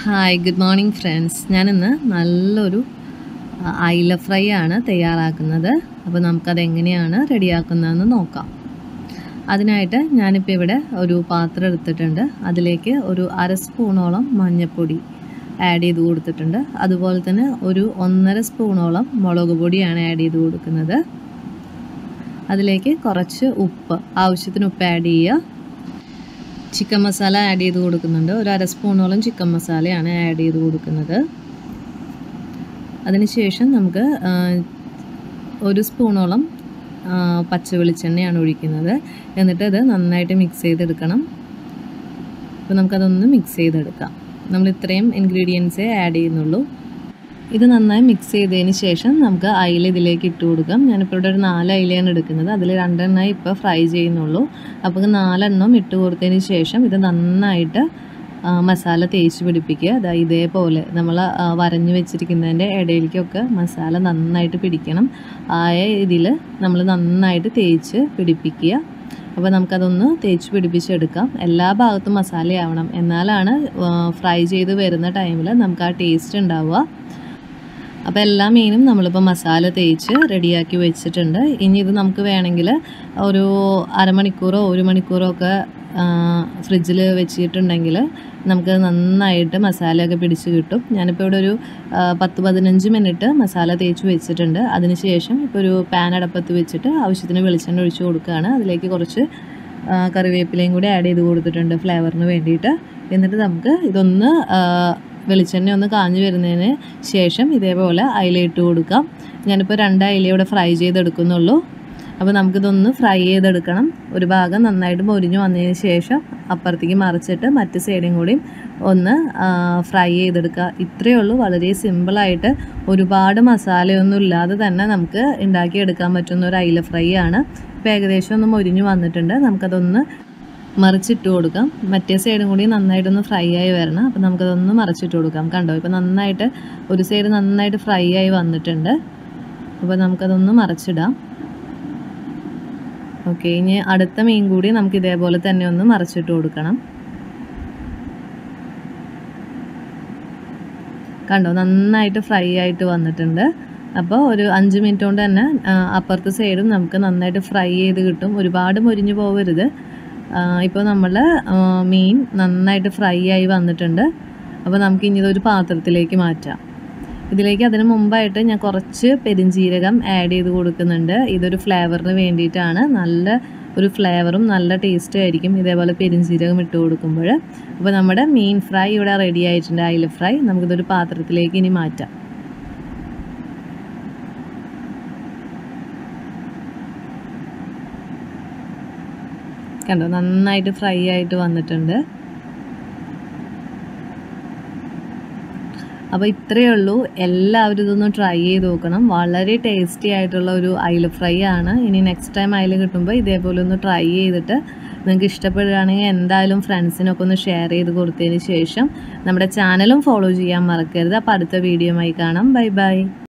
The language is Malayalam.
ഹായ് ഗുഡ് മോർണിംഗ് ഫ്രണ്ട്സ് ഞാനിന്ന് നല്ലൊരു ആ, അയില ഫ്രൈ ആണ് തയ്യാറാക്കുന്നത് അപ്പോൾ നമുക്കത് എങ്ങനെയാണ് റെഡിയാക്കുന്നതെന്ന് നോക്കാം അതിനായിട്ട് ഞാനിപ്പോൾ ഇവിടെ ഒരു പാത്രം എടുത്തിട്ടുണ്ട് അതിലേക്ക് ഒരു അര സ്പൂണോളം മഞ്ഞൾപ്പൊടി ആഡ് ചെയ്ത് കൊടുത്തിട്ടുണ്ട് അതുപോലെ തന്നെ ഒരു ഒന്നര സ്പൂണോളം മുളക് പൊടിയാണ് ആഡ് ചെയ്ത് കൊടുക്കുന്നത് അതിലേക്ക് കുറച്ച് ഉപ്പ് ആവശ്യത്തിന് ഉപ്പ് ആഡ് ചെയ്യുക ചിക്കൻ മസാല ആഡ് ചെയ്ത് കൊടുക്കുന്നുണ്ട് ഒരു അര സ്പൂണോളം ചിക്കൻ മസാലയാണ് ആഡ് ചെയ്ത് കൊടുക്കുന്നത് അതിനുശേഷം നമുക്ക് ആ, ഒരു സ്പൂണോളം ആ, പച്ച വെളിച്ചെണ്ണയാണ് ഒഴിക്കുന്നത് എന്നിട്ട് ഇത് നന്നായിട്ട് മിക്സ് ചെയ്തെടുക്കണം അപ്പോൾ നമുക്കതൊന്ന് മിക്സ് ചെയ്തെടുക്കാം നമ്മൾ ഇത്രയും ഇൻഗ്രീഡിയൻസേ ആഡ് ചെയ്യുന്നുള്ളൂ ഇത് നന്നായി മിക്സ് ചെയ്തതിന് ശേഷം നമുക്ക് അയില ഇതിലേക്ക് ഇട്ട് കൊടുക്കാം ഞാനിപ്പോൾ ഇവിടെ ഒരു നാല് അയിലയാണ് എടുക്കുന്നത് അതിൽ രണ്ടെണ്ണമായി ഇപ്പോൾ ഫ്രൈ ചെയ്യുന്നുള്ളൂ അപ്പോൾ നാലെണ്ണം ഇട്ട് കൊടുത്തതിന് ശേഷം ഇത് നന്നായിട്ട് ആ, മസാല തേച്ച് പിടിപ്പിക്കുക അതാ ഇതേപോലെ നമ്മൾ വരഞ്ഞു വെച്ചിരിക്കുന്നതിൻ്റെ ഇടയിലേക്കൊക്കെ മസാല നന്നായിട്ട് പിടിക്കണം ആയ ഇതിൽ നമ്മൾ നന്നായിട്ട് തേച്ച് പിടിപ്പിക്കുക അപ്പോൾ നമുക്കതൊന്ന് തേച്ച് പിടിപ്പിച്ചെടുക്കാം എല്ലാ ഭാഗത്തും മസാലയാവണം എന്നാലാണ് ഫ്രൈ ചെയ്ത് വരുന്ന ടൈമിൽ നമുക്ക് ആ ടേസ്റ്റ് ഉണ്ടാവുക അപ്പോൾ എല്ലാ മീനും നമ്മളിപ്പോൾ മസാല തേച്ച് റെഡിയാക്കി വെച്ചിട്ടുണ്ട് ഇനി ഇത് നമുക്ക് വേണമെങ്കിൽ ഒരു അരമണിക്കൂറോ ഒരു മണിക്കൂറോ ഒക്കെ ഫ്രിഡ്ജിൽ വെച്ചിട്ടുണ്ടെങ്കിൽ നമുക്ക് നന്നായിട്ട് മസാലയൊക്കെ പിടിച്ച് കിട്ടും ഞാനിപ്പോൾ ഇവിടെ ഒരു ആ, പത്ത് പതിനഞ്ച് മിനിറ്റ് മസാല തേച്ച് വെച്ചിട്ടുണ്ട് അതിനുശേഷം ഇപ്പോൾ ഒരു പാൻ അടപ്പത്ത് വെച്ചിട്ട് ആവശ്യത്തിന് വെളിച്ചെണ്ണ ഒഴിച്ച് കൊടുക്കുകയാണ് അതിലേക്ക് കുറച്ച് ആ, കറിവേപ്പിലയും കൂടി ആഡ് ചെയ്ത് കൊടുത്തിട്ടുണ്ട് ഫ്ലേവറിന് വേണ്ടിയിട്ട് എന്നിട്ട് നമുക്ക് ഇതൊന്ന് ആ, വെളിച്ചെണ്ണ ഒന്ന് കാഞ്ഞു വരുന്നതിന് ശേഷം ഇതേപോലെ അയില ഇട്ട് കൊടുക്കാം ഞാനിപ്പോൾ രണ്ട് അയില ഇവിടെ ഫ്രൈ ചെയ്തെടുക്കുന്നുള്ളൂ അപ്പോൾ നമുക്കിതൊന്ന് ഫ്രൈ ചെയ്തെടുക്കണം ഒരു ഭാഗം നന്നായിട്ട് മൊരിഞ്ഞു വന്നതിന് ശേഷം അപ്പുറത്തേക്ക് മറിച്ചിട്ട് മറ്റ് സൈഡും കൂടി ഒന്ന് ഫ്രൈ ചെയ്തെടുക്കുക ഇത്രയേ ഉള്ളൂ വളരെ സിമ്പിളായിട്ട് ഒരുപാട് മസാലയൊന്നും ഇല്ലാതെ തന്നെ നമുക്ക് ഉണ്ടാക്കിയെടുക്കാൻ പറ്റുന്ന ഒരു അയില ഫ്രൈ ആണ് ഇപ്പോൾ ഏകദേശം ഒന്ന് മൊരിഞ്ഞു വന്നിട്ടുണ്ട് നമുക്കതൊന്ന് മറിച്ചിട്ട് കൊടുക്കാം മറ്റേ സൈഡും കൂടി നന്നായിട്ടൊന്ന് ഫ്രൈ ആയി വരണം അപ്പോൾ നമുക്കതൊന്ന് മറിച്ചിട്ട് കൊടുക്കാം കണ്ടോ ഇപ്പോൾ നന്നായിട്ട് ഒരു സൈഡ് നന്നായിട്ട് ഫ്രൈ ആയി വന്നിട്ടുണ്ട് അപ്പോൾ നമുക്കതൊന്ന് മറിച്ചിടാം ഓക്കെ ഇനി അടുത്ത മീൻ കൂടി നമുക്ക് ഇതേപോലെ തന്നെ ഒന്ന് മറിച്ചിട്ട് കൊടുക്കണം കണ്ടോ നന്നായിട്ട് ഫ്രൈ ആയിട്ട് വന്നിട്ടുണ്ട് അപ്പോൾ ഒരു അഞ്ച് മിനിറ്റ് കൊണ്ട് തന്നെ ആ, അപ്പുറത്തെ സൈഡും നമുക്ക് നന്നായിട്ട് ഫ്രൈ ചെയ്ത് കിട്ടും ഒരുപാട് മൊരിഞ്ഞു പോകരുത് ഇപ്പോൾ നമ്മൾ മീൻ നന്നായിട്ട് ഫ്രൈ ആയി വന്നിട്ടുണ്ട് അപ്പോൾ നമുക്ക് ഇനി ഇതൊരു പാത്രത്തിലേക്ക് മാറ്റാം ഇതിലേക്ക് അതിന് മുമ്പായിട്ട് ഞാൻ കുറച്ച് പെരിഞ്ജീരകം ആഡ് ചെയ്ത് കൊടുക്കുന്നുണ്ട് ഇതൊരു ഫ്ലേവറിന് വേണ്ടിയിട്ടാണ് നല്ല ഒരു ഫ്ലേവറും നല്ല ടേസ്റ്റും ആയിരിക്കും ഇതേപോലെ പെരിഞ്ജീരകം ഇട്ട് കൊടുക്കുമ്പോൾ അപ്പോൾ നമ്മുടെ മീൻ ഫ്രൈ ഇവിടെ റെഡി ആയിട്ടുണ്ട് അയില ഫ്രൈ നമുക്കിതൊരു പാത്രത്തിലേക്ക് ഇനി മാറ്റാം കണ്ടോ നന്നായിട്ട് ഫ്രൈ ആയിട്ട് വന്നിട്ടുണ്ട് അപ്പോൾ ഇത്രയേ ഉള്ളൂ എല്ലാവരും ഇതൊന്ന് ട്രൈ ചെയ്ത് നോക്കണം വളരെ ടേസ്റ്റി ആയിട്ടുള്ള ഒരു അയില ഫ്രൈ ആണ് ഇനി നെക്സ്റ്റ് ടൈം അയില കിട്ടുമ്പോൾ ഇതേപോലെ ഒന്ന് ട്രൈ ചെയ്തിട്ട് നിങ്ങൾക്ക് ഇഷ്ടപ്പെടുകയാണെങ്കിൽ എന്തായാലും ഫ്രണ്ട്സിനൊക്കെ ഒന്ന് ഷെയർ ചെയ്ത് കൊടുത്തതിന് ശേഷം നമ്മുടെ ചാനലും ഫോളോ ചെയ്യാൻ മറക്കരുത് അപ്പോൾ അടുത്ത വീഡിയോ ആയി കാണാം ബൈ ബൈ